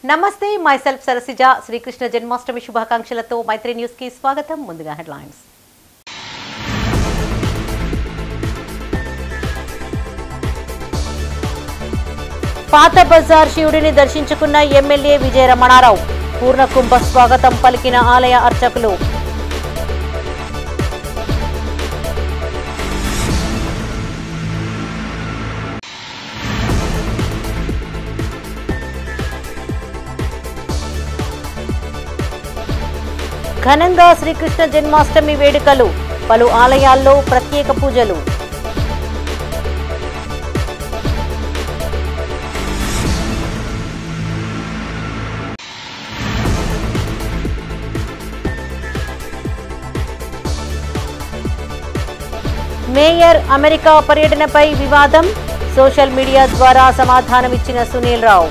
నమస్తే my self సరసిజ Srikrishna Janmashtami శుభాకాంక్షలతో Mythri news కి స్వాగతం ముందుగా హెడ్లైన్స్ పాత బజార్ శివుడిని దర్శించుకున్న ఎమ్మెల్యే విజయ రమణారావు పూర్ణ కుంభ స్వాగతం పలికిన ఆలయ అర్చకులు ఘనంగా శ్రీకృష్ణ జన్మాష్టమి వేడుకలు పలు ఆలయాల్లో ప్రత్యేక పూజలు మేయర్ అమెరికా పర్యటనపై వివాదం సోషల్ మీడియా ద్వారా సమాధానమిచ్చిన సునీల్ రావు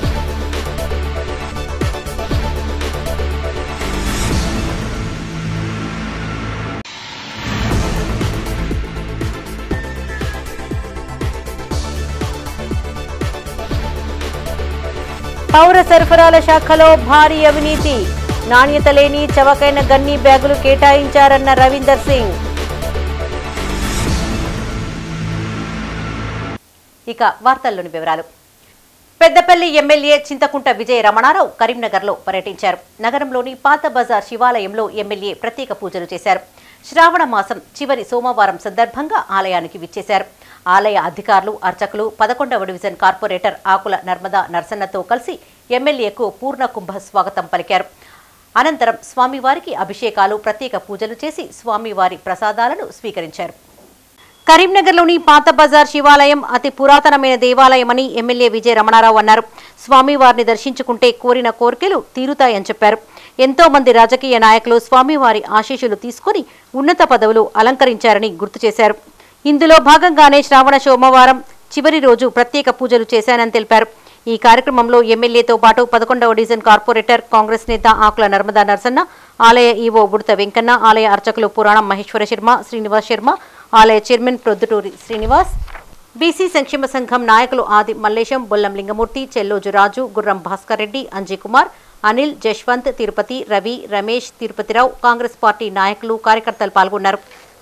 పౌర సరఫరాల శాఖలో భారీ అవినీతి నాణ్యత లేని చవకైన గన్ని బ్యాగులు కేటాయించారన్న రవీందర్ సింగ్ ఇక వార్తల్లోని వివరాలు పెద్దపల్లి ఎమ్మెల్యే చింతకుంట విజయ రమణారావు కరీంనగర్లో పర్యటించారు నగరంలోని పాత బజార్ శివాలయంలో ఎమ్మెల్యే ప్రత్యేక పూజలు చేశారు శ్రావణ మాసం చివరి సోమవారం సందర్భంగా ఆలయానికి విచ్చేశారు ఆలయ అధికారులు అర్చకులు పదకొండవ డివిజన్ కార్పొరేటర్ ఆకుల నర్మదా నర్సన్నతో కలిసి ఎమ్మెల్యేకు పూర్ణ కుంభ స్వాగతం పలికారు అనంతరం స్వామివారికి అభిషేకాలు ప్రత్యేక పూజలు చేసి స్వామివారి ప్రసాదాలను స్వీకరించారు కరీంనగర్లోని పాత బజార్ శివాలయం అతి పురాతనమైన దేవాలయమని ఎమ్మెల్యే విజయ రమణారావు అన్నారు స్వామివారిని దర్శించుకుంటే కోరిన కోరికలు తీరుతాయని చెప్పారు ఎంతో మంది రాజకీయ నాయకులు స్వామివారి ఆశీస్సులు తీసుకుని ఉన్నత పదవులు అలంకరించారని గుర్తు చేశారు ఇందులో భాగంగానే శ్రావణ సోమవారం చివరి రోజు ప్రత్యేక పూజలు చేశానని తెలిపారు ఈ కార్యక్రమంలో ఎమ్మెల్యేతో పాటు పదకొండవ డివిజన్ కార్పొరేటర్ కాంగ్రెస్ నేత ఆకుల నర్మదా నర్సన్న ఆలయ ఈవో బుడత వెంకన్న ఆలయ అర్చకులు పురాణం మహేశ్వర శర్మ శ్రీనివాస్ శర్మ ఆలయ చైర్మన్ ప్రొద్దుటూరి శ్రీనివాస్ బీసీ సంక్షేమ సంఘం నాయకులు ఆది మల్లేశం బొల్లం లింగమూర్తి చెల్లోజు రాజు గుర్రం భాస్కర్ రెడ్డి అంజయ్ కుమార్ అనిల్ జశ్వంత్ తిరుపతి రవి రమేష్ తిరుపతిరావు కాంగ్రెస్ పార్టీ నాయకులు కార్యకర్తలు పాల్గొన్నారు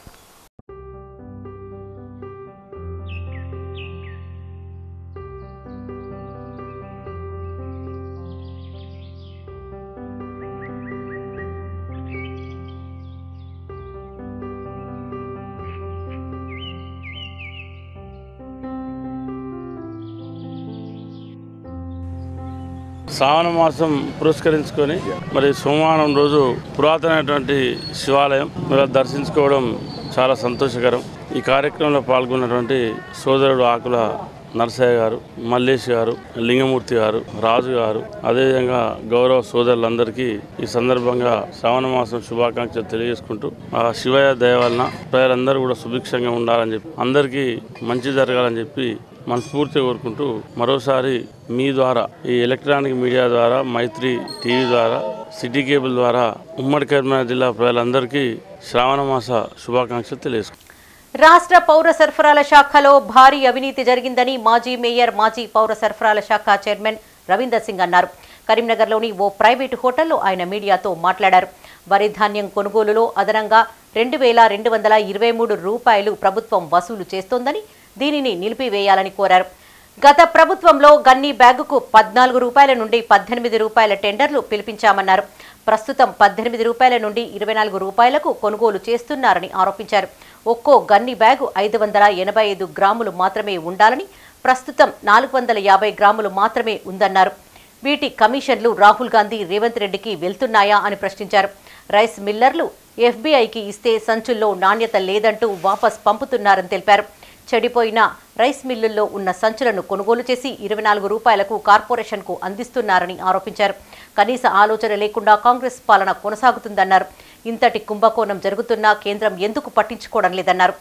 శ్రావణ మాసం పురస్కరించుకొని మరి సోమవారం రోజు పురాతనమైనటువంటి శివాలయం మరి దర్శించుకోవడం చాలా సంతోషకరం ఈ కార్యక్రమంలో పాల్గొన్నటువంటి సోదరుడు ఆకుల నరసయ్య గారు మల్లేష్ గారు లింగమూర్తి గారు రాజు గారు అదేవిధంగా గౌరవ సోదరులందరికీ ఈ సందర్భంగా శ్రావణ మాసం శుభాకాంక్షలు తెలియజేసుకుంటూ ఆ శివయ్య దయ వలన ప్రజలందరూ కూడా సుభిక్షంగా ఉండాలని చెప్పి అందరికీ మంచి జరగాలని చెప్పి మనస్ఫూర్తిగా కోరుకుంటూ మరోసారి మీ ద్వారా ఈ ఎలక్ట్రానిక్ మీడియా ద్వారా మైత్రి టీవీ ద్వారా సిటీ కేబుల్ ద్వారా ఉమ్మడి కరీంనగర్ జిల్లా ప్రజలందరికీ శ్రావణ మాస శుభాకాంక్షలు తెలియజేసుకుంటాం రాష్ట్ర పౌర సరఫరాల శాఖలో భారీ అవినీతి జరిగిందని మాజీ మేయర్ మాజీ పౌర సరఫరాల శాఖ చైర్మన్ రవీందర్ సింగ్ అన్నారు కరీంనగర్లోని ఓ ప్రైవేటు హోటల్లో ఆయన మీడియాతో మాట్లాడారు వరి ధాన్యం కొనుగోలులో అదనంగా రెండు వేల రెండు వందల ఇరవై మూడు రూపాయలు ప్రభుత్వం వసూలు చేస్తోందని దీనిని నిలిపివేయాలని కోరారు గత ప్రభుత్వంలో గన్ని బ్యాగుకు పద్నాలుగు రూపాయల నుండి పద్దెనిమిది రూపాయల టెండర్లు పిలిపించామన్నారు ప్రస్తుతం పద్దెనిమిది రూపాయల నుండి ఇరవై నాలుగు రూపాయలకు కొనుగోలు చేస్తున్నారని ఆరోపించారు ఒక్కో గన్ని బ్యాగు ఐదు వందల ఎనభై ఐదు గ్రాములు మాత్రమే ఉండాలని ప్రస్తుతం నాలుగు వందల యాభై గ్రాములు మాత్రమే ఉందన్నారు వీటి కమిషన్లు రాహుల్ గాంధీ రేవంత్ రెడ్డికి వెళ్తున్నాయా అని ప్రశ్నించారు రైస్ మిల్లర్లు ఎఫ్బీఐకి ఇస్తే సంచుల్లో నాణ్యత లేదంటూ వాపస్ పంపుతున్నారని తెలిపారు చెడిపోయిన రైస్ మిల్లుల్లో ఉన్న సంచులను కొనుగోలు చేసి ఇరవై నాలుగు రూపాయలకు కార్పొరేషన్కు అందిస్తున్నారని ఆరోపించారు కనీస ఆలోచన లేకుండా కాంగ్రెస్ పాలన కొనసాగుతుందన్నారు ఇంతటి కుంభకోణం జరుగుతున్నా కేంద్రం ఎందుకు పట్టించుకోవడం లేదన్నారు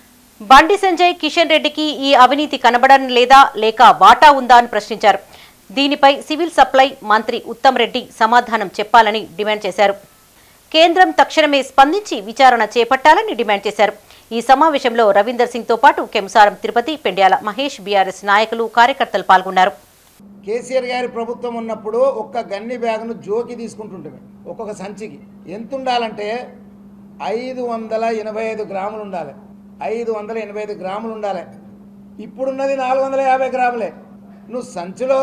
బండి సంజయ్ కిషన్ రెడ్డికి ఈ అవినీతి కనబడడం లేదా లేక వాటా ఉందా అని ప్రశ్నించారు దీనిపై సివిల్ సప్లై మంత్రి ఉత్తమ్ రెడ్డి సమాధానం చెప్పాలని డిమాండ్ చేశారు కేంద్రం తక్షణమే స్పందించి విచారణ చేపట్టాలని డిమాండ్ చేశారు ఈ సమావేశంలో రవీందర్ సింగ్ తో పాటు కెంసారం తిరుపతి పెండ్యాల మహేష్ బీఆర్ఎస్ నాయకులు కార్యకర్తలు పాల్గొన్నారు కేసీఆర్ గారి ప్రభుత్వం ఉన్నప్పుడు ఒక్క గన్ని బ్యాగును జోకి తీసుకుంటుంటే ఒక్కొక్క సంచికి ఎంత ఉండాలంటే ఐదు వందల ఎనభై ఐదు గ్రాములు ఉండాలి ఐదు వందల ఎనభై ఐదు గ్రాములు ఉండాలి ఇప్పుడున్నది నాలుగు వందల యాభై గ్రాములే నువ్వు సంచిలో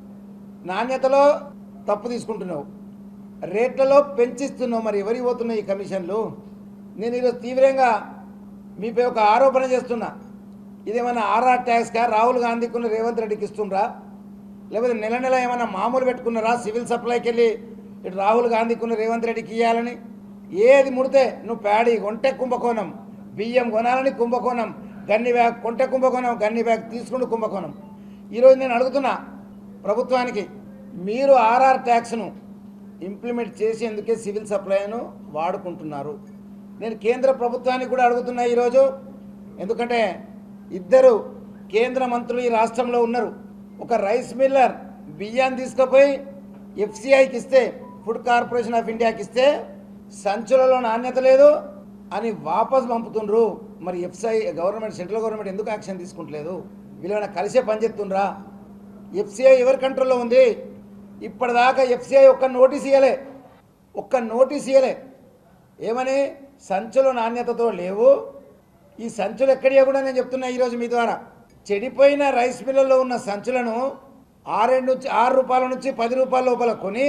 నాణ్యతలో తప్పు తీసుకుంటున్నావు రేట్లలో పెంచిస్తున్నావు మరి ఎవరికి పోతున్నాయి ఈ కమిషన్లు నేను ఈరోజు తీవ్రంగా మీపై ఒక ఆరోపణ చేస్తున్నా ఇదేమన్నా ఆర్ఆర్ ట్యాక్స్గా రాహుల్ గాంధీకున్న రేవంత్ రెడ్డికి ఇస్తుండ్రా లేకపోతే నెల నెల ఏమైనా మామూలు పెట్టుకున్నారా సివిల్ సప్లైకి వెళ్ళి ఇటు రాహుల్ గాంధీకున్న రేవంత్ రెడ్డికి ఇవ్వాలని ఏది ముడితే నువ్వు ప్యాడీ కొంటే కుంభకోణం బియ్యం కొనాలని కుంభకోణం గన్ని బ్యాగ్ కొంటే కుంభకోణం గన్ని బ్యాగ్ తీసుకుంటూ కుంభకోణం ఈరోజు నేను అడుగుతున్నా ప్రభుత్వానికి మీరు ఆర్ఆర్ ట్యాక్స్ను ఇంప్లిమెంట్ చేసేందుకే సివిల్ సప్లైను వాడుకుంటున్నారు నేను కేంద్ర ప్రభుత్వానికి కూడా అడుగుతున్నా ఈరోజు ఎందుకంటే ఇద్దరు కేంద్ర మంత్రులు ఈ రాష్ట్రంలో ఉన్నారు ఒక రైస్ మిల్లర్ బియ్యాన్ని తీసుకుపోయి ఎఫ్సిఐకి ఇస్తే ఫుడ్ కార్పొరేషన్ ఆఫ్ ఇండియాకి ఇస్తే సంచులలో నాణ్యత లేదు అని వాపస్ పంపుతుండ్రు మరి ఎఫ్సిఐ గవర్నమెంట్ సెంట్రల్ గవర్నమెంట్ ఎందుకు యాక్షన్ తీసుకుంటలేదు వీళ్ళైనా కలిసే పనిచేస్తుండ్రా ఎఫ్సిఐ ఎవరి కంట్రోల్లో ఉంది ఇప్పటిదాకా ఎఫ్సిఐ ఒక్క నోటీస్ ఇవ్వలే ఒక్క నోటీస్ ఇవ్వలే ఏమని సంచులు నాణ్యతతో లేవు ఈ సంచులు ఎక్కడియా కూడా నేను చెప్తున్నా ఈరోజు మీ ద్వారా చెడిపోయిన రైస్ మిల్లుల్లో ఉన్న సంచులను ఆరేడు నుంచి ఆరు రూపాయల నుంచి పది రూపాయల లోపల కొని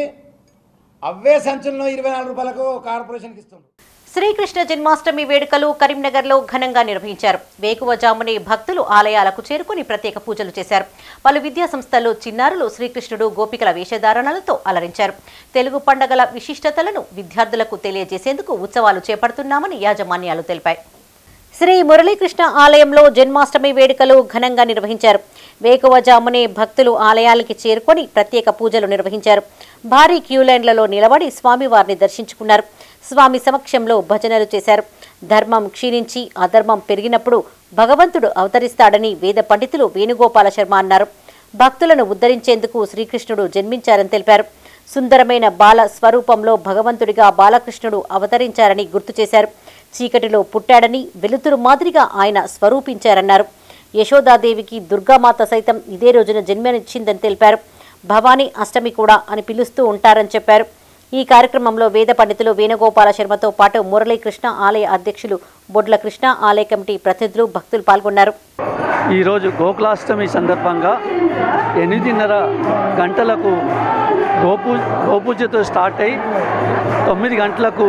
అవే సంచులను ఇరవై నాలుగు రూపాయలకు కార్పొరేషన్కి ఇస్తున్నారు శ్రీకృష్ణ జన్మాష్టమి వేడుకలు కరీంనగర్లో ఘనంగా నిర్వహించారు వేకువజామునే భక్తులు ఆలయాలకు చేరుకుని ప్రత్యేక పూజలు చేశారు పలు విద్యా సంస్థల్లో చిన్నారులు శ్రీకృష్ణుడు గోపికల వేషధారణలతో అలరించారు తెలుగు పండగల విశిష్టతలను విద్యార్థులకు తెలియజేసేందుకు ఉత్సవాలు చేపడుతున్నామని యాజమాన్యాలు తెలిపాయి శ్రీ మురళీకృష్ణ ఆలయంలో జన్మాష్టమి వేడుకలు ఘనంగా నిర్వహించారు వేకువజామునే భక్తులు ఆలయాలకి చేరుకొని ప్రత్యేక పూజలు నిర్వహించారు భారీ క్యూలైన్లలో నిలబడి స్వామివారిని దర్శించుకున్నారు స్వామి సమక్షంలో భజనలు చేశారు ధర్మం క్షీణించి అధర్మం పెరిగినప్పుడు భగవంతుడు అవతరిస్తాడని వేద పండితులు వేణుగోపాల శర్మ అన్నారు భక్తులను ఉద్ధరించేందుకు శ్రీకృష్ణుడు జన్మించారని తెలిపారు సుందరమైన బాల స్వరూపంలో భగవంతుడిగా బాలకృష్ణుడు అవతరించారని గుర్తు చేశారు చీకటిలో పుట్టాడని వెలుతురు మాదిరిగా ఆయన స్వరూపించారన్నారు యశోదాదేవికి దుర్గామాత సైతం ఇదే రోజున జన్మనిచ్చిందని తెలిపారు భవానీ అష్టమి కూడా అని పిలుస్తూ ఉంటారని చెప్పారు ఈ కార్యక్రమంలో వేద పండితులు వేణుగోపాల శర్మతో పాటు మురళీకృష్ణ ఆలయ అధ్యక్షులు బొడ్ల కృష్ణ ఆలయ కమిటీ ప్రతినిధులు భక్తులు పాల్గొన్నారు ఈరోజు గోకులాష్టమి సందర్భంగా ఎనిమిదిన్నర గంటలకు గోపూ గోపూజతో స్టార్ట్ అయి తొమ్మిది గంటలకు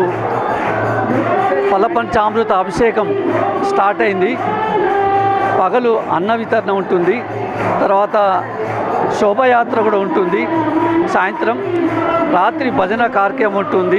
ఫలపంచామృత అభిషేకం స్టార్ట్ అయింది పగలు అన్న వితరణ ఉంటుంది తర్వాత శోభయాత్ర కూడా ఉంటుంది సాయంత్రం రాత్రి భజన కార్యక్రమం ఉంటుంది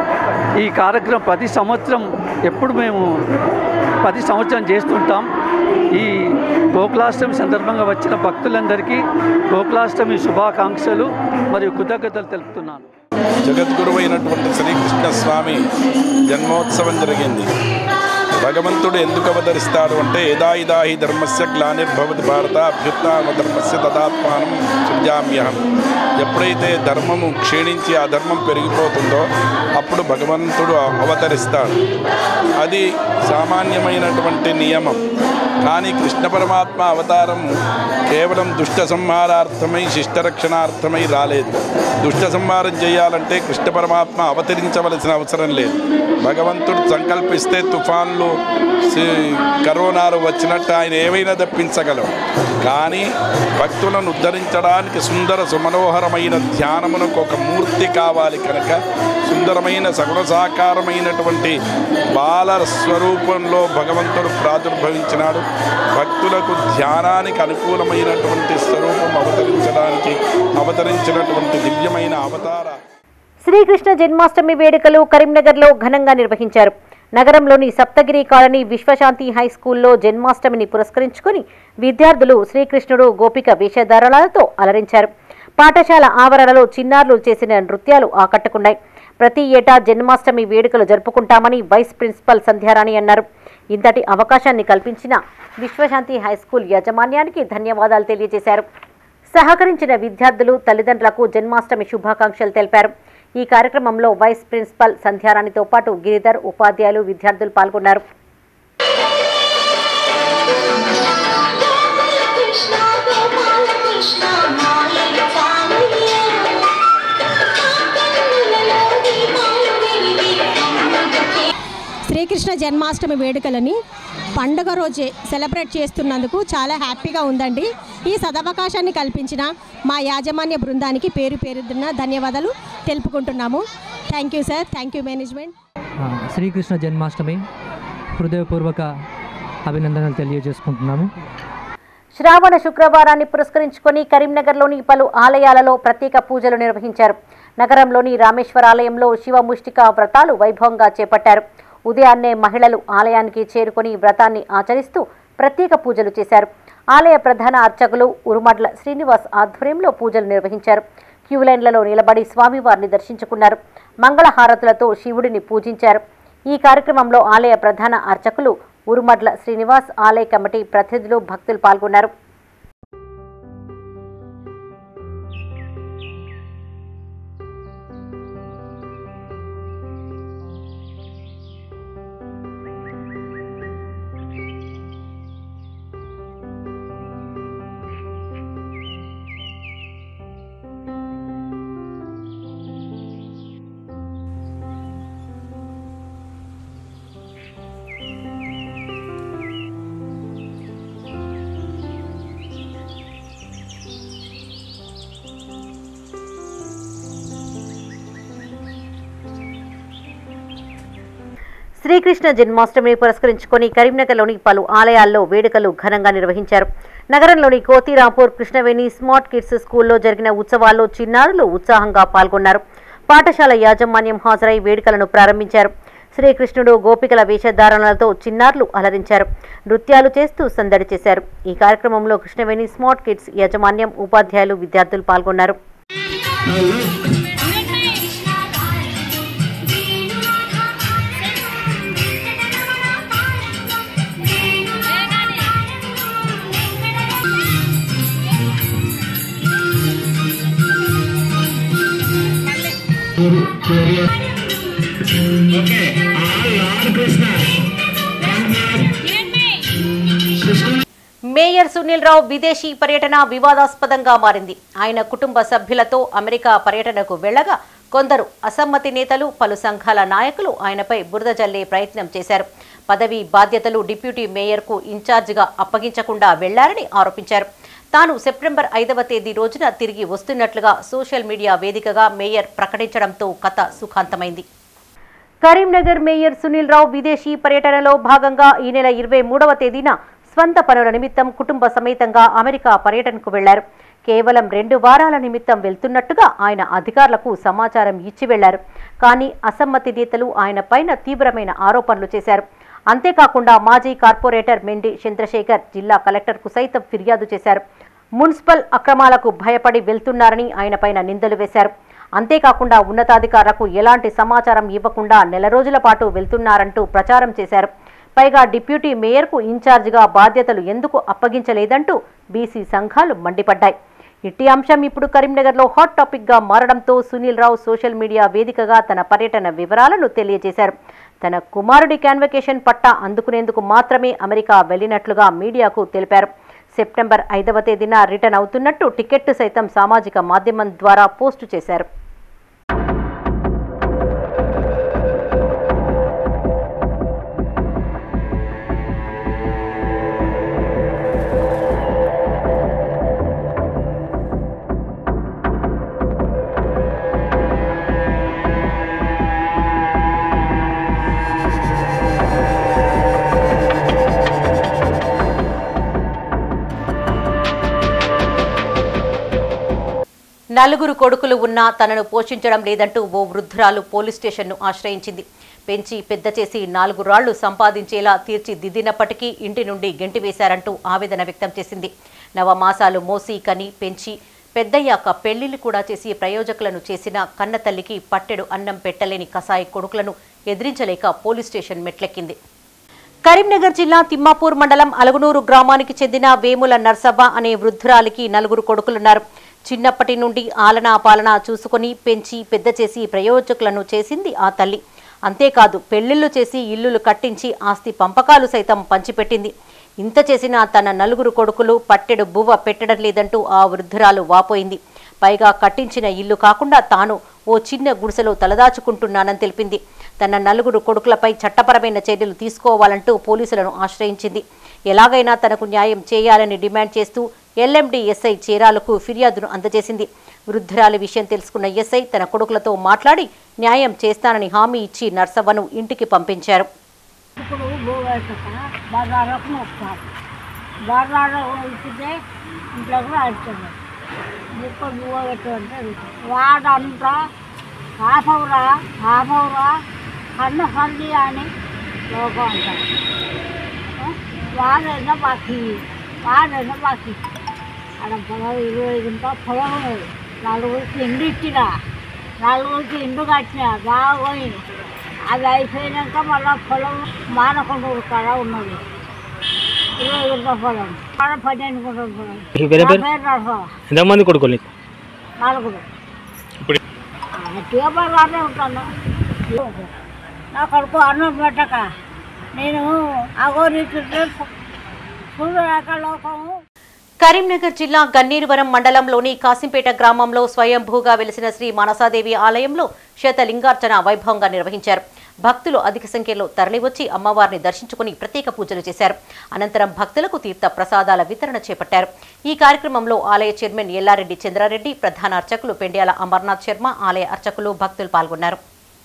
ఈ కార్యక్రమం ప్రతి సంవత్సరం ఎప్పుడు మేము ప్రతి సంవత్సరం చేస్తుంటాం ఈ గోకులాష్టమి సందర్భంగా వచ్చిన భక్తులందరికీ గోకులాష్టమి శుభాకాంక్షలు మరియు కృతజ్ఞతలు తెలుపుతున్నాను జగద్గురువు అయినటువంటి శ్రీకృష్ణ స్వామి జన్మోత్సవం జరిగింది భగవంతుడు ఎందుకు అవతరిస్తాడు అంటే యదాయిదాహి ధర్మస్య గ్లానిర్భవతి భారత అభ్యుత్న ధర్మస్య తదాత్మానం సృజామ్యహం ఎప్పుడైతే ధర్మము క్షీణించి ఆ ధర్మం పెరిగిపోతుందో అప్పుడు భగవంతుడు అవతరిస్తాడు అది సామాన్యమైనటువంటి నియమం కానీ కృష్ణ పరమాత్మ అవతారం కేవలం దుష్ట సంహారార్థమై శిష్టరక్షణార్థమై రాలేదు దుష్ట సంహారం చేయాలంటే కృష్ణ పరమాత్మ అవతరించవలసిన అవసరం లేదు భగవంతుడు సంకల్పిస్తే తుఫాన్లు సి- కరోనాలు వచ్చినట్టు ఆయన ఏమైనా తప్పించగలవు కానీ భక్తులను ఉద్ధరించడానికి సుందర సుమనోహరమైన ధ్యానమునకు ఒక మూర్తి కావాలి కనుక సుందరమైన సగుణ సాకారమైనటువంటి బాల స్వరూపంలో భగవంతుడు ప్రాదుర్భవించినాడు భక్తులకు ధ్యానానికి అనుకూలమైనటువంటి స్వరూపం అవతరించడానికి అవతరించినటువంటి దివ్యమైన అవతార శ్రీకృష్ణ జన్మాష్టమి వేడుకలు కరీంనగర్లో ఘనంగా నిర్వహించారు నగరంలోని సప్తగిరి కాలనీ విశ్వశాంతి హై స్కూల్లో జన్మాష్టమిని పురస్కరించుకుని విద్యార్థులు శ్రీకృష్ణుడు గోపిక వేషధారణలతో అలరించారు పాఠశాల ఆవరణలో చిన్నారులు చేసిన నృత్యాలు ఆకట్టుకున్నాయి ప్రతి ఏటా జన్మాష్టమి వేడుకలు జరుపుకుంటామని వైస్ ప్రిన్సిపల్ సంధ్యారాణి అన్నారు ఇంతటి అవకాశాన్ని కల్పించిన విశ్వశాంతి హై స్కూల్ యాజమాన్యానికి ధన్యవాదాలు తెలియజేశారు సహకరించిన విద్యార్థులు తల్లిదండ్రులకు జన్మాష్టమి శుభాకాంక్షలు తెలిపారు ఈ కార్యక్రమంలో వైస్ ప్రిన్సిపల్ సంధ్యారాణితో పాటు గిరిధర్ ఉపాధ్యాయులు విద్యార్థులు పాల్గొన్నారు Krishna, Gopala Krishna, Maya Janmashtami వేడుకలని పండుగ రోజే సెలబ్రేట్ చేస్తున్నందుకు చాలా హ్యాపీగా ఉందండి ఈ సదవకాశాన్ని కల్పించిన మా యాజమాన్య బృందానికి పేరు పేరున ధన్యవాదాలు తెలుపుకుంటున్నాము thank you sir thank you management ఆ, శ్రీకృష్ణ జన్మాష్టమి హృదయపూర్వక అభినందనలు తెలియజేసుకుంటున్నాము శ్రావణ శుక్రవారాన్ని పురస్కరించుకొని కరీంనగర్లోని పలు ఆలయాలలో ప్రత్యేక పూజలు నిర్వహించారు నగరంలోని రామేశ్వర ఆలయంలో శివముష్టిక వ్రతాలు వైభవంగా చేపట్టారు ఉదయాన్నే మహిళలు ఆలయానికి చేరుకొని వ్రతాన్ని ఆచరిస్తూ ప్రత్యేక పూజలు చేశారు ఆలయ ప్రధాన అర్చకులు ఉరుమడ్ల శ్రీనివాస్ ఆధ్వర్యంలో పూజలు నిర్వహించారు క్యూ లైన్లలో నిలబడి స్వామివారిని దర్శించుకున్నారు మంగళహారతులతో శివుడిని పూజించారు ఈ కార్యక్రమంలో ఆలయ ప్రధాన అర్చకులు ఉరుమడ్ల శ్రీనివాస్ ఆలయ కమిటీ ప్రతినిధులు భక్తులు పాల్గొన్నారు శ్రీకృష్ణ జన్మాష్టమిని పురస్కరించుకొని కరీంనగర్లోని పలు ఆలయాల్లో వేడుకలు ఘనంగా నిర్వహించారు నగరంలోని కోతిరాంపూర్ కృష్ణవేణి స్మార్ట్ కిడ్స్ స్కూల్లో జరిగిన ఉత్సవాల్లో చిన్నారులు ఉత్సాహంగా పాల్గొన్నారు పాఠశాల యాజమాన్యం హాజరై వేడుకలను ప్రారంభించారు శ్రీకృష్ణుడు గోపికల వేషధారణలతో చిన్నారులు అలరించారు నృత్యాలు చేస్తూ సందడి చేశారు ఈ కార్యక్రమంలో కృష్ణవేణి స్మార్ట్ కిడ్స్ యాజమాన్యం ఉపాధ్యాయులు విద్యార్థులు పాల్గొన్నారు మేయర్ సునీల్ రావు విదేశీ పర్యటన వివాదాస్పదంగా మారింది ఆయన కుటుంబ సభ్యులతో అమెరికా పర్యటనకు వెళ్లగా కొందరు అసమ్మతి నేతలు పలు సంఘాల నాయకులు ఆయనపై బురద జల్లే ప్రయత్నం చేశారు పదవి బాధ్యతలు డిప్యూటీ మేయర్కు ఇన్ఛార్జిగా అప్పగించకుండా వెళ్లారని ఆరోపించారు తాను సెప్టెంబర్ ఐదవ తేదీ రోజున తిరిగి వస్తున్నట్లుగా సోషల్ మీడియా వేదికగా మేయర్ ప్రకటించడంతో కథ సుఖాంతమైంది కరీంనగర్ మేయర్ సునీల్ రావు విదేశీ పర్యటనలో భాగంగా ఈ నెల ఇరవై మూడవ తేదీన స్వంత పనుల నిమిత్తం కుటుంబ సమేతంగా అమెరికా పర్యటనకు వెళ్లారు కేవలం రెండు వారాల నిమిత్తం వెళ్తున్నట్టుగా ఆయన అధికారులకు సమాచారం ఇచ్చి వెళ్లారు కానీ అసమ్మతి నేతలు ఆయన పైన తీవ్రమైన ఆరోపణలు చేశారు అంతేకాకుండా మాజీ కార్పొరేటర్ మెండి చంద్రశేఖర్ జిల్లా కలెక్టర్కు సైతం ఫిర్యాదు చేశారు మున్సిపల్ అక్రమాలకు భయపడి వెళ్తున్నారని ఆయనపైన నిందలు వేశారు అంతేకాకుండా ఉన్నతాధికారులకు ఎలాంటి సమాచారం ఇవ్వకుండా నెల రోజుల పాటు వెళ్తున్నారంటూ ప్రచారం చేశారు పైగా డిప్యూటీ మేయర్కు ఇన్ఛార్జిగా బాధ్యతలు ఎందుకు అప్పగించలేదంటూ బీసీ సంఘాలు మండిపడ్డాయి ఇట్టి అంశం ఇప్పుడు కరీంనగర్లో హాట్ టాపిక్గా మారడంతో సునీల్ రావు సోషల్ మీడియా వేదికగా తన పర్యటన వివరాలను తెలియజేశారు తన కుమారుడి కాన్వకేషన్ పట్టా అందుకునేందుకు మాత్రమే అమెరికా వెళ్లినట్లుగా మీడియాకు తెలిపారు సెప్టెంబర్ ఐదవ తేదీన రిటర్న్ అవుతున్నట్టు టికెట్ సైతం సామాజిక మాధ్యమం ద్వారా పోస్టు చేశారు నలుగురు కొడుకులు ఉన్నా తనను పోషించడం లేదంటూ ఓ వృద్ధురాలు పోలీస్ స్టేషన్ను ఆశ్రయించింది పెంచి పెద్ద చేసి నాలుగు రాళ్లు సంపాదించేలా తీర్చిదిద్దినప్పటికీ ఇంటి నుండి గెంటివేశారంటూ ఆవేదన వ్యక్తం చేసింది నవమాసాలు మోసి కని పెంచి పెద్దయ్యాక పెళ్లిళ్లు కూడా చేసి ప్రయోజకులను చేసిన కన్నతల్లికి పట్టెడు అన్నం పెట్టలేని కసాయి కొడుకులను ఎదిరించలేక పోలీస్ స్టేషన్ మెట్లెక్కింది కరీంనగర్ జిల్లా తిమ్మాపూర్ మండలం అలగునూరు గ్రామానికి చెందిన వేముల నర్సవ్వ అనే వృద్ధురాలికి నలుగురు కొడుకులున్నారు చిన్నప్పటి నుండి ఆలనా పాలన చూసుకొని పెంచి పెద్ద చేసి ప్రయోజకులను చేసింది ఆ తల్లి అంతేకాదు పెళ్లిళ్లు చేసి ఇల్లులు కట్టించి ఆస్తి పంపకాలు సైతం పంచిపెట్టింది ఇంత చేసినా తన నలుగురు కొడుకులు పట్టెడు బువ్వ పెట్టడం లేదంటూ ఆ వృద్ధురాలు వాపోయింది పైగా కట్టించిన ఇల్లు కాకుండా తాను ఓ చిన్న గుడిసెలో తలదాచుకుంటున్నానని తెలిపింది తన నలుగురు కొడుకులపై చట్టపరమైన చర్యలు తీసుకోవాలంటూ పోలీసులను ఆశ్రయించింది ఎలాగైనా తనకు న్యాయం చేయాలని డిమాండ్ చేస్తూ ఎల్ఎండి ఎస్ఐ చీరాలకు ఫిర్యాదును అందజేసింది వృద్ధురాలి విషయం తెలుసుకున్న ఎస్ఐ తన కొడుకులతో మాట్లాడి న్యాయం చేస్తానని హామీ ఇచ్చి నర్సవ్వను ఇంటికి పంపించారు ఇప్పుడు భూవేశాక బజార్లకు వస్తారు బజార్లో ఇచ్చితే ఇంట్లో కూడా అడుగుతుంది ముక్కలు భూవ పెట్టమంటే వాడంతా హాఫ్ అవరా హాఫ్ అవరా కన్న సంది అని లోకం అంటారు వాడైనా బాకీ వాడైనా బాకీ ఆడ పొలం ఇరవై గుంట పొలం ఉన్నది నలుగురికి ఇండు ఇచ్చిన నలుగురికి ఇండు కట్టిన బాగా పోయింది అది అయిపోయినాక మళ్ళీ పొలం మానకుండా కాడ ఉన్నది ఇరవై గుంట పొలం ఆడ పన్నెండు గుంటల పొలం మీ పేరు నా పేరు? పేరు నరసమ్మ. ఎంతమంది కొడుకులు నీకు నలుగురు ఇప్పుడు గట్టిగా బాగానే ఉంటాను నా కొడుకు అన్నం పెట్టక నేను అగోరీతుంటే చూడలేక లోకము కరీంనగర్ జిల్లా గన్నీరువరం మండలంలోని కాసింపేట గ్రామంలో స్వయంభూగా వెలిసిన శ్రీ మనసాదేవి ఆలయంలో శతలింగార్చన వైభవంగా నిర్వహించారు భక్తులు అధిక సంఖ్యలో తరలివచ్చి అమ్మవారిని దర్శించుకుని ప్రత్యేక పూజలు చేశారు అనంతరం భక్తులకు తీర్థ ప్రసాదాల వితరణ చేపట్టారు ఈ కార్యక్రమంలో ఆలయ చైర్మన్ ఎల్లారెడ్డి చంద్రారెడ్డి ప్రధాన అర్చకులు పెండ్యాల అమర్నాథ్ శర్మ ఆలయ అర్చకులు భక్తులు పాల్గొన్నారు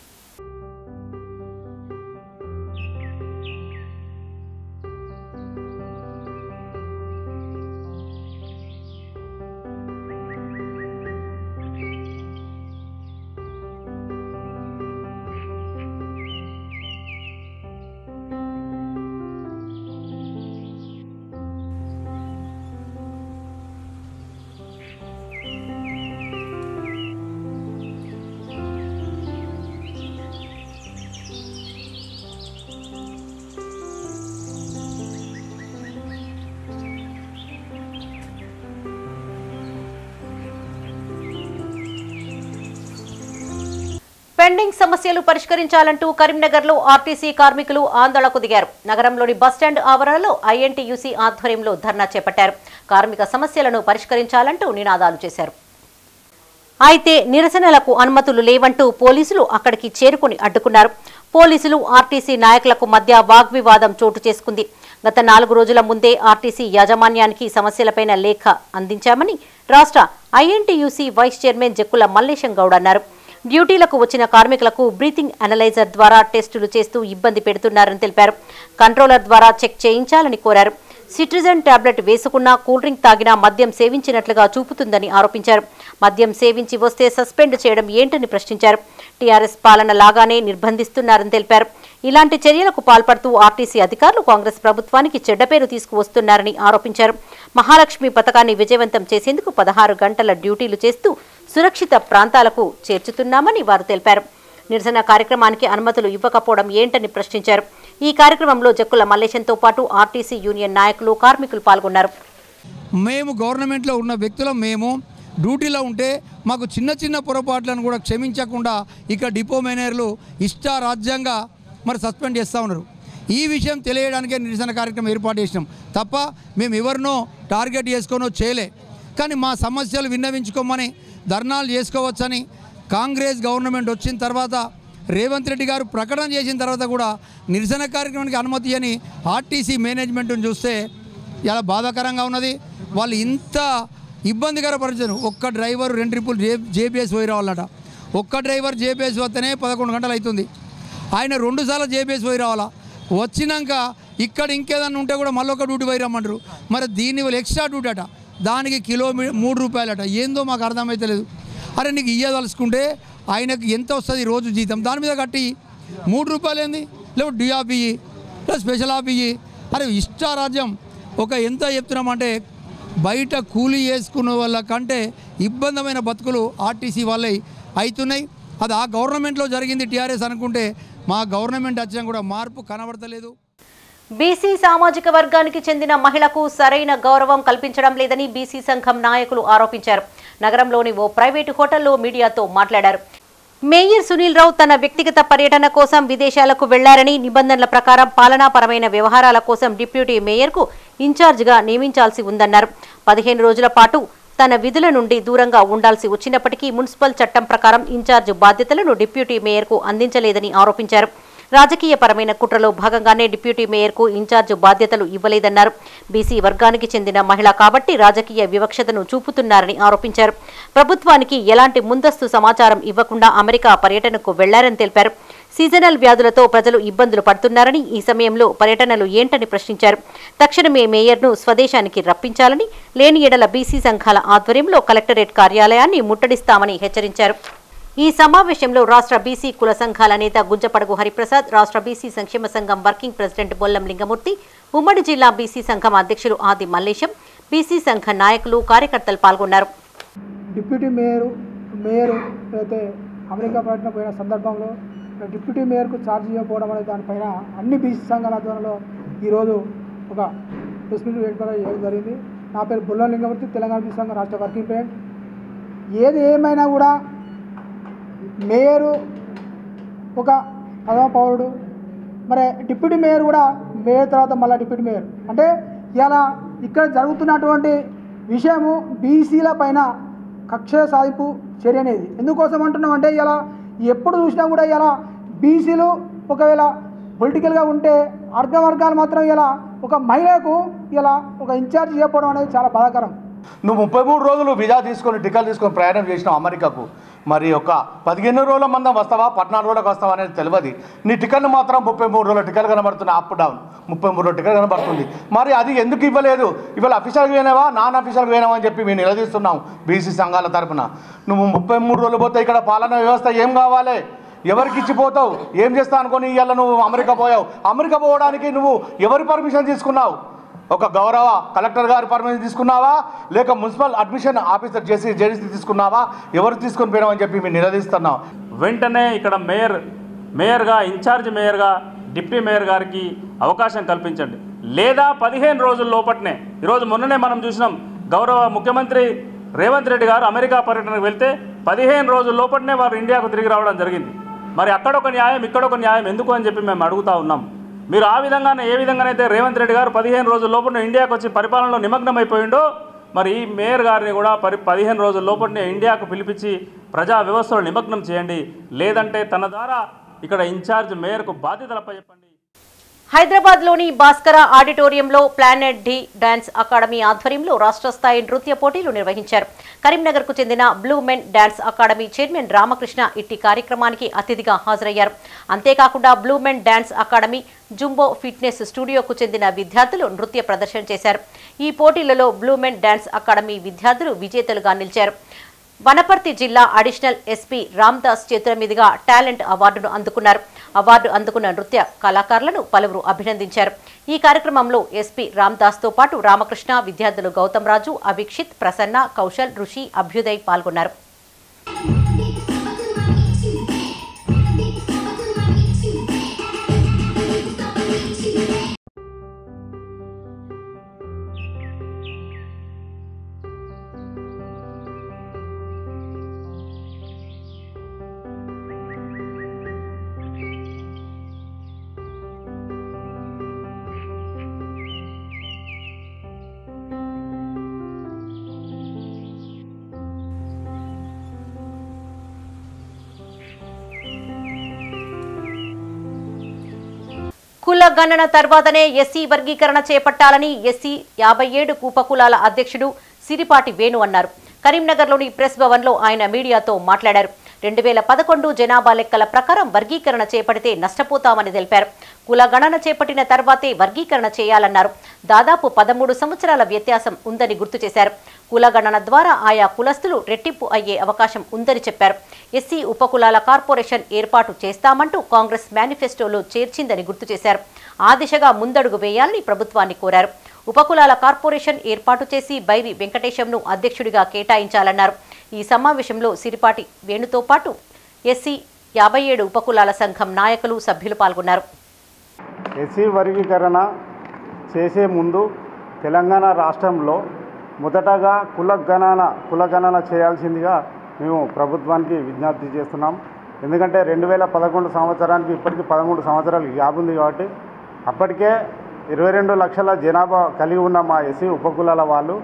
పెండింగ్ సమస్యలు పరిష్కరించాలంటూ కరీంనగర్లో ఆర్టీసీ కార్మికులు ఆందోళనకు దిగారు నగరంలోని బస్టాండ్ ఆవరణలో ఐఎన్టీయూసీ ఆధ్వర్యంలో ధర్నా చేపట్టారు కార్మిక సమస్యలను పరిష్కరించాలంటూ నినాదాలు చేశారు అయితే నిరసనలకు అనుమతులు లేవంటూ పోలీసులు అక్కడికి చేరుకుని అడ్డుకున్నారు పోలీసులు ఆర్టీసీ నాయకులకు మధ్య వాగ్వివాదం చోటు చేసుకుంది గత నాలుగు రోజుల ముందే ఆర్టీసీ యాజమాన్యానికి సమస్యలపైన లేఖ అందించామని రాష్ట్ర INTUC vice chairman Jakkula Mallesham Goud అన్నారు డ్యూటీలకు వచ్చిన కార్మికులకు బ్రీతింగ్ అనలైజర్ ద్వారా టెస్టులు చేస్తూ ఇబ్బంది పెడుతున్నారని తెలిపారు కంట్రోలర్ ద్వారా చెక్ చేయించాలని కోరారు సిట్రిజన్ టాబ్లెట్ వేసుకున్నా కూల్ డ్రింక్ తాగినా మద్యం సేవించినట్లుగా చూపుతుందని ఆరోపించారు మద్యం సేవించి వస్తే సస్పెండ్ చేయడం ఏంటని ప్రశ్నించారు టీఆర్ఎస్ పాలన లాగానే నిర్బంధిస్తున్నారని తెలిపారు ఇలాంటి చర్యలకు పాల్పడుతూ ఆర్టీసీ అధికారులు కాంగ్రెస్ ప్రభుత్వానికి చెడ్డ పేరు తీసుకువస్తున్నారని ఆరోపించారు మహాలక్ష్మి పథకాన్ని విజయవంతం చేసేందుకు పదహారు గంటల డ్యూటీలు చేస్తూ సురక్షిత ప్రాంతాలకు చేర్చుతున్నామని వారు తెలిపారు నిరసన కార్యక్రమానికి అనుమతులు ఇవ్వకపోవడం ఏంటని ప్రశ్నించారు ఈ కార్యక్రమంలో జక్కుల మల్లేశంతో పాటు ఆర్టీసీ యూనియన్ నాయకులు కార్మికులు పాల్గొన్నారు మేము గవర్నమెంట్లో ఉన్న వ్యక్తులం మేము డ్యూటీలో ఉంటే మాకు చిన్న చిన్న పొరపాట్లను కూడా క్షమించకుండా ఇక డిపో మేనేజర్లు ఇష్టారాజ్యంగా మరి సస్పెండ్ చేస్తూ ఉన్నారు ఈ విషయం తెలియడానికే నిరసన కార్యక్రమం ఏర్పాటు చేసినాం తప్ప మేము ఎవరినో టార్గెట్ చేసుకోనో చేయలే కానీ మా సమస్యలు విన్నవించుకోమని ధర్నాలు చేసుకోవచ్చని కాంగ్రెస్ గవర్నమెంట్ వచ్చిన తర్వాత రేవంత్ రెడ్డి గారు ప్రకటన చేసిన తర్వాత కూడా నిరసన కార్యక్రమానికి అనుమతి అని ఆర్టీసీ మేనేజ్మెంట్ని చూస్తే చాలా బాధాకరంగా ఉన్నది వాళ్ళు ఇంత ఇబ్బందికర పరిస్థితులు ఒక్క డ్రైవర్ రెండు ట్రిప్పులు జే జేబీఎస్ పోయి రావాలట ఒక్క డ్రైవర్ జేబీఎస్ వస్తేనే పదకొండు గంటలు అవుతుంది ఆయన రెండుసార్లు జేబీఎస్ పోయి రావాలా వచ్చినాక ఇక్కడ ఇంకేదన్నా ఉంటే కూడా మళ్ళీ ఒక డ్యూటీ పోయి రమ్మంటారు మరి దీని వల్ల ఎక్స్ట్రా డ్యూటీ అట దానికి కిలోమీ మూడు రూపాయలట ఏందో మాకు అర్థమైతలేదు అరే నీకు ఇయ్యదలుచుకుంటే ఆయనకు ఎంత వస్తుంది రోజు జీతం దాని మీద కట్టి మూడు రూపాయలు ఏంది లేకపోతే డి ఆఫ్ ఇయ్యి లేదా స్పెషల్ ఆఫ్ ఇయ్యి అరే ఇష్టారాజ్యం ఒక ఎంత చెప్తున్నామంటే బయట కూలీ చేసుకున్న వాళ్ళ కంటే ఇబ్బందమైన బతుకులు ఆర్టీసీ వాళ్ళే అవుతున్నాయి అది ఆ గవర్నమెంట్లో జరిగింది టీఆర్ఎస్ అనుకుంటే మా గవర్నమెంట్ వచ్చినా కూడా మార్పు కనబడతలేదు బీసీ సామాజిక వర్గానికి చెందిన మహిళకు సరైన గౌరవం కల్పించడం లేదని బీసీ సంఘం నాయకులు ఆరోపించారు నగరంలోని ఓ ప్రైవేటు హోటల్లో మీడియాతో మాట్లాడారు మేయర్ సునీల్ రావు తన వ్యక్తిగత పర్యటన కోసం విదేశాలకు వెళ్లారని నిబంధనల ప్రకారం పాలనాపరమైన వ్యవహారాల కోసం డిప్యూటీ మేయర్కు ఇన్ఛార్జిగా నియమించాల్సి ఉందన్నారు పదిహేను రోజుల పాటు తన విధుల నుండి దూరంగా ఉండాల్సి వచ్చినప్పటికీ మున్సిపల్ చట్టం ప్రకారం ఇన్ఛార్జ్ బాధ్యతలను డిప్యూటీ మేయర్కు అందించలేదని ఆరోపించారు రాజకీయ పరమైన కుట్రలో భాగంగానే డిప్యూటీ మేయర్కు ఇన్ఛార్జ్ బాధ్యతలు ఇవ్వలేదన్నారు బీసీ వర్గానికి చెందిన మహిళ కాబట్టి రాజకీయ వివక్షతను చూపుతున్నారని ఆరోపించారు ప్రభుత్వానికి ఎలాంటి ముందస్తు సమాచారం ఇవ్వకుండా అమెరికా పర్యటనకు వెళ్లారని తెలిపారు సీజనల్ వ్యాధులతో ప్రజలు ఇబ్బందులు పడుతున్నారని ఈ సమయంలో పర్యటనలు ఏంటని ప్రశ్నించారు తక్షణమే మేయర్ను స్వదేశానికి రప్పించాలని లేని ఎడల బీసీ సంఘాల ఆధ్వర్యంలో కలెక్టరేట్ కార్యాలయాన్ని ముట్టడిస్తామని హెచ్చరించారు ఈ సమావేశంలో రాష్ట్ర బీసీ కుల సంఘాల నేత గుంజపడగు హరిప్రసాద్ రాష్ట్ర బీసీ సంక్షేమ సంఘం వర్కింగ్ ప్రెసిడెంట్ బొల్లం లింగమూర్తి ఉమ్మడి జిల్లా బీసీ సంఘం అధ్యక్షులు ఆది మల్లేశం బీసీ సంఘ నాయకులు కార్యకర్తలు పాల్గొన్నారు డిప్యూటీ మేయరు మేయరు అయితే అమెరికా పర్యటన పోయిన సందర్భంలో డిప్యూటీ మేయర్కు ఛార్జ్ ఇవ్వకపోవడం అనే దానిపైన అన్ని బీసీ సంఘాల ఆధ్వర్యంలో ఈరోజు ఒక ప్రెస్ మీట్ ఏర్పాటు చేయడం జరిగింది నా పేరు బుల్లం లింగమూర్తి తెలంగాణ బీసీ సంఘం రాష్ట్ర వర్కింగ్ ప్రెసిడెంట్ ఏది ఏమైనా కూడా మేయరు ఒక ప్రథమ పౌరుడు మరి డిప్యూటీ మేయర్ కూడా మేయర్ తర్వాత మళ్ళీ డిప్యూటీ మేయర్ అంటే ఇలా ఇక్కడ జరుగుతున్నటువంటి విషయము బీసీల పైన కక్ష సాధింపు చర్య అనేది ఎందుకోసం అంటున్నాం అంటే ఇలా ఎప్పుడు చూసినా కూడా ఇలా బీసీలు ఒకవేళ పొలిటికల్గా ఉంటే అర్ధ వర్గాలు మాత్రం ఇలా ఒక మహిళకు ఇలా ఒక ఇన్ఛార్జ్ చేయకపోవడం అనేది చాలా బాధాకరం నువ్వు ముప్పై మూడు రోజులు వీజా తీసుకొని టికెట్ తీసుకొని ప్రయాణం చేసినావు అమెరికాకు మరి ఒక పదిహేను రోజుల మందం వస్తావా పద్నాలుగు రోజులకు వస్తావా అనేది తెలియదు నీ టికెట్ మాత్రం ముప్పై మూడు రోజుల టికెట్ కనబడుతున్నాయి అప్ డౌన్ ముప్పై మూడు రోజుల టికెట్ కనబడుతుంది మరి అది ఎందుకు ఇవ్వలేదు ఇవాళ అఫీషియల్గా పోయినావా నాన్ అఫీషియల్గా పోయినావా అని చెప్పి మేము నిలదీస్తున్నాం బీసీ సంఘాల తరపున నువ్వు ముప్పై మూడు రోజులు పోతే ఇక్కడ పాలనా వ్యవస్థ ఏం కావాలి ఎవరికి ఇచ్చిపోతావు ఏం చేస్తా అనుకొని ఇవాళ నువ్వు అమెరికా పోయావు అమెరికా పోవడానికి నువ్వు ఎవరి పర్మిషన్ తీసుకున్నావు ఒక గౌరవ కలెక్టర్ గారి పర్మిషన్ తీసుకున్నావా లేక మున్సిపల్ అడ్మిషన్ ఆఫీసర్ చేసి జేడీసీ తీసుకున్నావా ఎవరు తీసుకొని పోయినావని చెప్పి మేము నిలదీస్తున్నాం వెంటనే ఇక్కడ మేయర్ మేయర్గా ఇన్ఛార్జ్ మేయర్గా డిప్యూటీ మేయర్ గారికి అవకాశం కల్పించండి లేదా పదిహేను రోజుల లోపట్నే ఈరోజు మొన్ననే మనం చూసినాం గౌరవ ముఖ్యమంత్రి రేవంత్ రెడ్డి గారు అమెరికా పర్యటనకు వెళ్తే పదిహేను రోజుల లోపట్నే వారు ఇండియాకు తిరిగి రావడం జరిగింది మరి అక్కడ ఒక న్యాయం ఇక్కడ ఒక న్యాయం ఎందుకు అని చెప్పి మేము అడుగుతా ఉన్నాం మీరు ఆ విధంగానే ఏ విధంగానైతే రేవంత్ రెడ్డి గారు పదిహేను రోజుల లోపల ఇండియాకు వచ్చి పరిపాలనలో నిమగ్నమైపోయిండో మరి ఈ మేయర్ గారిని కూడా పరి పదిహేను రోజుల లోపలనే ఇండియాకు పిలిపించి ప్రజా వ్యవస్థలో నిమగ్నం చేయండి లేదంటే తన ద్వారా ఇక్కడ ఇన్ఛార్జ్ మేయర్కు బాధ్యతలపై చెప్పండి హైదరాబాద్లోని భాస్కర ఆడిటోరియంలో ప్లానెట్ డి డాన్స్ అకాడమీ ఆధ్వర్యంలో రాష్ట్ర స్థాయి నృత్య పోటీలు నిర్వహించారు కరీంనగర్కు చెందిన blue men dance academy chairman Ramakrishna ఇట్టి కార్యక్రమానికి అతిథిగా హాజరయ్యారు అంతేకాకుండా blue men dance academy zumba fitness స్టూడియోకు చెందిన విద్యార్థులు నృత్య ప్రదర్శన చేశారు ఈ పోటీలలో బ్లూ మెన్ డాన్స్ అకాడమీ విద్యార్థులు విజేతలుగా నిలిచారు వనపర్తి జిల్లా అడిషనల్ ఎస్పీ రామ్దాస్ చేతుల మీదుగా టాలెంట్ అవార్డును అందుకున్నారు అవార్డు అందుకున్న నృత్య కళాకారులను పలువురు అభినందించారు ఈ కార్యక్రమంలో ఎస్పీ రామ్దాస్తో పాటు రామకృష్ణ విద్యార్థులు గౌతమ్ రాజు అభిక్షిత్ ప్రసన్న కౌశల్ ఋషి అభ్యుదయ్ పాల్గొన్నారు కుల గణన తర్వాతనే ఎస్సీ వర్గీకరణ చేపట్టాలని ఎస్సీ యాభై ఏడు ఉపకులాల అధ్యక్షుడు సిరిపాటి వేణు అన్నారు కరీంనగర్లోని ప్రెస్ భవన్లో ఆయన మీడియాతో మాట్లాడారు రెండు వేల పదకొండు జనాభా లెక్కల ప్రకారం వర్గీకరణ చేపడితే నష్టపోతామని తెలిపారు కుల గణన చేపట్టిన తర్వాతే వర్గీకరణ చేయాలన్నారు దాదాపు పదమూడు సంవత్సరాల వ్యత్యాసం ఉందని గుర్తు చేశారు కుల గణన ద్వారా ఆయా కులస్తులు రెట్టింపు అయ్యే అవకాశం ఉందని చెప్పారు ఎస్సీ ఉపకులాల కార్పొరేషన్ ఏర్పాటు చేస్తామంటూ కాంగ్రెస్ మేనిఫెస్టోలో చేర్చిందని గుర్తు చేశారు ఆ దిశగా ముందడుగు వేయాలని ప్రభుత్వాన్ని కోరారు ఉపకులాల కార్పొరేషన్ ఏర్పాటు చేసి బైరి వెంకటేశంను అధ్యక్షుడిగా కేటాయించాలన్నారు ఈ సమావేశంలో సిరిపాటి వేణుతో పాటు ఎస్సీ యాభై ఏడు ఉపకులాల సంఘం నాయకులు సభ్యులు పాల్గొన్నారు ఎస్సీ వర్గీకరణ చేసే ముందు తెలంగాణ రాష్ట్రంలో మొదటగా కుల గణన కుల గణన చేయాల్సిందిగా మేము ప్రభుత్వానికి విజ్ఞప్తి చేస్తున్నాం ఎందుకంటే రెండు వేల పదకొండు సంవత్సరానికి ఇప్పటికి పదమూడు సంవత్సరాలు గ్యాప్ ఉంది కాబట్టి అప్పటికే ఇరవై రెండు లక్షల జనాభా కలిగి ఉన్న మా ఎస్సీ ఉపకులాల వాళ్ళు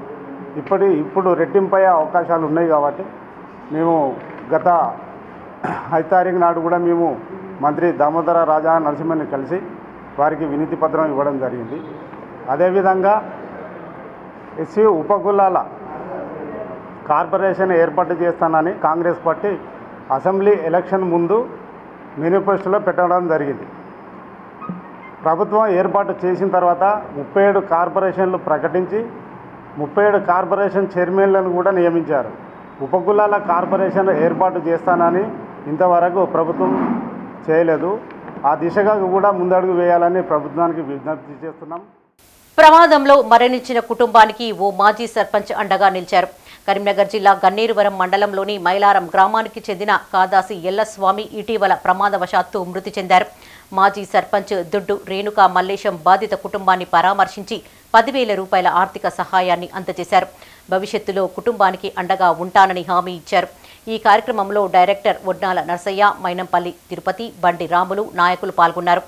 ఇప్పటి ఇప్పుడు రెట్టింపయ్యే అవకాశాలు ఉన్నాయి కాబట్టి మేము గత ఐదు తారీఖు నాడు కూడా మేము మంత్రి దామోదర రాజా నరసింహని కలిసి వారికి వినతి పత్రం ఇవ్వడం జరిగింది అదేవిధంగా ఎస్సీ ఉపకులాల కార్పొరేషన్ ఏర్పాటు చేస్తానని కాంగ్రెస్ పార్టీ అసెంబ్లీ ఎలక్షన్ ముందు మేనిఫెస్టోలో పెట్టడం జరిగింది ప్రభుత్వం ఏర్పాటు చేసిన తర్వాత ముప్పై ఏడు కార్పొరేషన్లు ప్రకటించి ముప్పై ఏడు కార్పొరేషన్ చైర్మన్లను కూడా నియమించారు ఉపకులాల కార్పొరేషన్ ఏర్పాటు చేస్తానని ఇంతవరకు ప్రభుత్వం చేయలేదు ఆ దిశగా కూడా ముందడుగు వేయాలని ప్రభుత్వానికి విజ్ఞప్తి చేస్తున్నాం ప్రమాదంలో మరణించిన కుటుంబానికి ఓ మాజీ సర్పంచ్ అండగా నిలిచారు కరీంనగర్ జిల్లా గన్నేరువరం మండలంలోని మైలారం గ్రామానికి చెందిన కాదాసి ఎల్లస్వామి ఇటీవల ప్రమాదవశాత్తు మృతి చెందారు మాజీ సర్పంచ్ దుడ్డు రేణుకా మల్లేశం బాధిత కుటుంబాన్ని పరామర్శించి పదివేల రూపాయల ఆర్థిక సహాయాన్ని అందజేశారు భవిష్యత్తులో కుటుంబానికి అండగా ఉంటానని హామీ ఇచ్చారు ఈ కార్యక్రమంలో డైరెక్టర్ ఒడ్నాల నర్సయ్య మైనంపల్లి తిరుపతి బండి రాములు నాయకులు పాల్గొన్నారు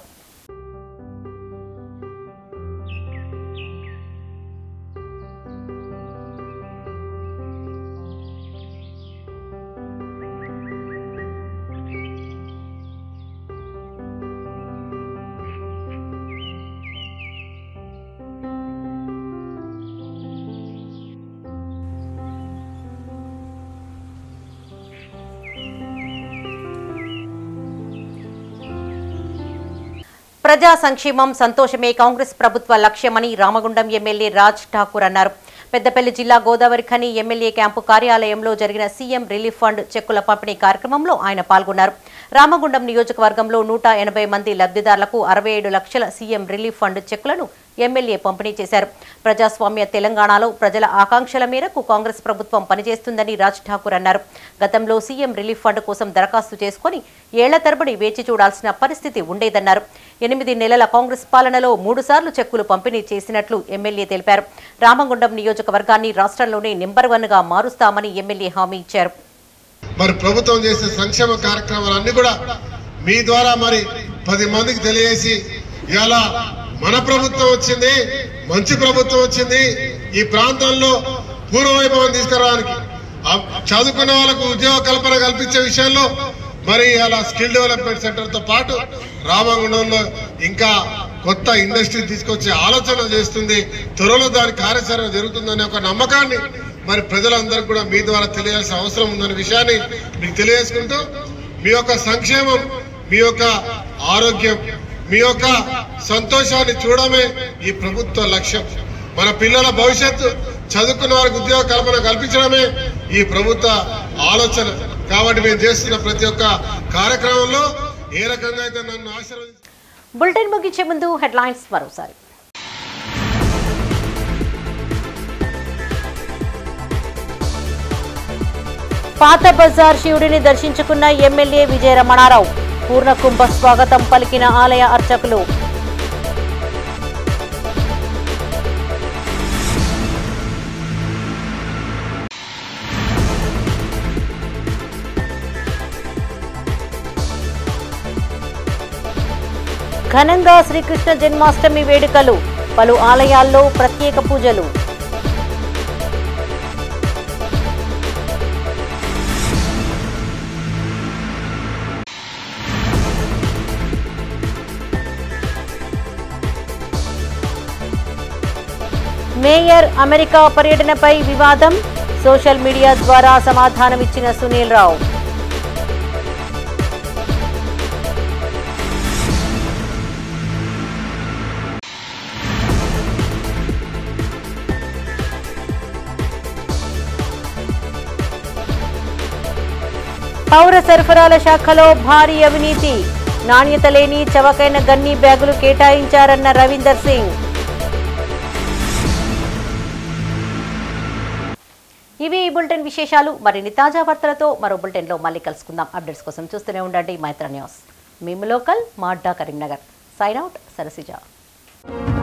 ప్రజా సంక్షేమం సంతోషమే కాంగ్రెస్ ప్రభుత్వ లక్ష్యమని రామగుండం ఎమ్మెల్యే రాజ్ ఠాకూర్ అన్నారు పెద్దపల్లి జిల్లా గోదావరి ఖని ఎమ్మెల్యే క్యాంపు కార్యాలయంలో జరిగిన సీఎం రిలీఫ్ ఫండ్ చెక్కుల పంపిణీ కార్యక్రమంలో ఆయన పాల్గొన్నారు రామగుండం నియోజకవర్గంలో నూట ఎనభై మంది లబ్ధిదారులకు అరవై ఏడు లక్షల సీఎం రిలీఫ్ ఫండ్ చెక్కులను ఎమ్మెల్యే పంపిణీ చేశారు ప్రజాస్వామ్య తెలంగాణలో ప్రజల ఆకాంక్షల మేరకు కాంగ్రెస్ ప్రభుత్వం పనిచేస్తుందని రాజ్ ఠాకూర్ అన్నారు గతంలో సీఎం రిలీఫ్ ఫండ్ కోసం దరఖాస్తు చేసుకుని ఏళ్ల తరబడి వేచి చూడాల్సిన పరిస్థితి ఉండేదన్నారు ఎనిమిది నెలల కాంగ్రెస్ పాలనలో మూడుసార్లు చెక్కులు పంపిణీ చేసినట్లు ఎమ్మెల్యే తెలిపారు రామగుండం నియోజకవర్గాన్ని రాష్ట్రంలోనే నెంబర్ వన్ గా మారుస్తామని ఎమ్మెల్యే హామీ ఇచ్చారు మరి ప్రభుత్వం చేసే సంక్షేమ కార్యక్రమాలన్నీ కూడా మీ ద్వారా మరి పది మందికి తెలియజేసి ఇవాళ మన ప్రభుత్వం వచ్చింది మంచి ప్రభుత్వం వచ్చింది ఈ ప్రాంతంలో పూర్వవైభవం తీసుకురావడానికి ఆ చదువుకున్న వాళ్ళకు ఉద్యోగ కల్పన కల్పించే విషయంలో మరి అలా స్కిల్ డెవలప్మెంట్ సెంటర్ తో పాటు రామగుండంలో ఇంకా కొత్త ఇండస్ట్రీ తీసుకొచ్చే ఆలోచన చేస్తుంది త్వరలో దాని కార్యాచరణ జరుగుతుందనే ఒక నమ్మకాన్ని మరి ప్రజలందరికీ కూడా మీ ద్వారా తెలియాల్సిన అవసరం ఉందనే విషయాన్ని మీకు తెలియజేసుకుంటూ మీ యొక్క సంక్షేమం మీ యొక్క ఆరోగ్యం మీ యొక్క సంతోషాన్ని చూడమే ఈ ప్రభుత్వ లక్ష్యం మన పిల్లల భవిష్యత్తు చదువుకున్న వారికి ఉద్యోగ కల్పన కల్పించడమే ఈ ప్రభుత్వ ఆలోచన కాబట్టి మేము చేస్తున్న ప్రతి ఒక్క కార్యక్రమంలో ఏ రకంగా అయితే నన్ను ఆశీర్వదించారు బులెటిన్ ముగించే ముందు హెడ్లైన్స్ మరోసారి పాత బజార్ శివుడిని దర్శించుకున్న ఎమ్మెల్యే విజయ రమణారావు పూర్ణ కుంభ స్వాగతం పలికిన ఆలయ అర్చకులు ఘనంగా శ్రీకృష్ణ జన్మాష్టమి వేడుకలు పలు ఆలయాల్లో ప్రత్యేక పూజలు మేయర్ అమెరికా పర్యటనపై వివాదం సోషల్ మీడియా ద్వారా సమాధానమిచ్చిన సునీల్ రావు పౌర సరఫరాల శాఖలో భారీ అవినీతి నాణ్యత లేని చవకైన గన్నీ బ్యాగులు కేటాయించారన్న రవీందర్ సింగ్ ఇవి ఈ బులెటిన్ విశేషాలు మరిన్ని తాజా వార్తలతో మరో బులెటిన్లో మళ్ళీ కలుసుకుందాం అప్డేట్స్ కోసం చూస్తూనే ఉండండి మైత్ర న్యూస్ మేము లోకల్ మాడ్డా కరీంనగర్ సైన్ అవుట్ సరసిజా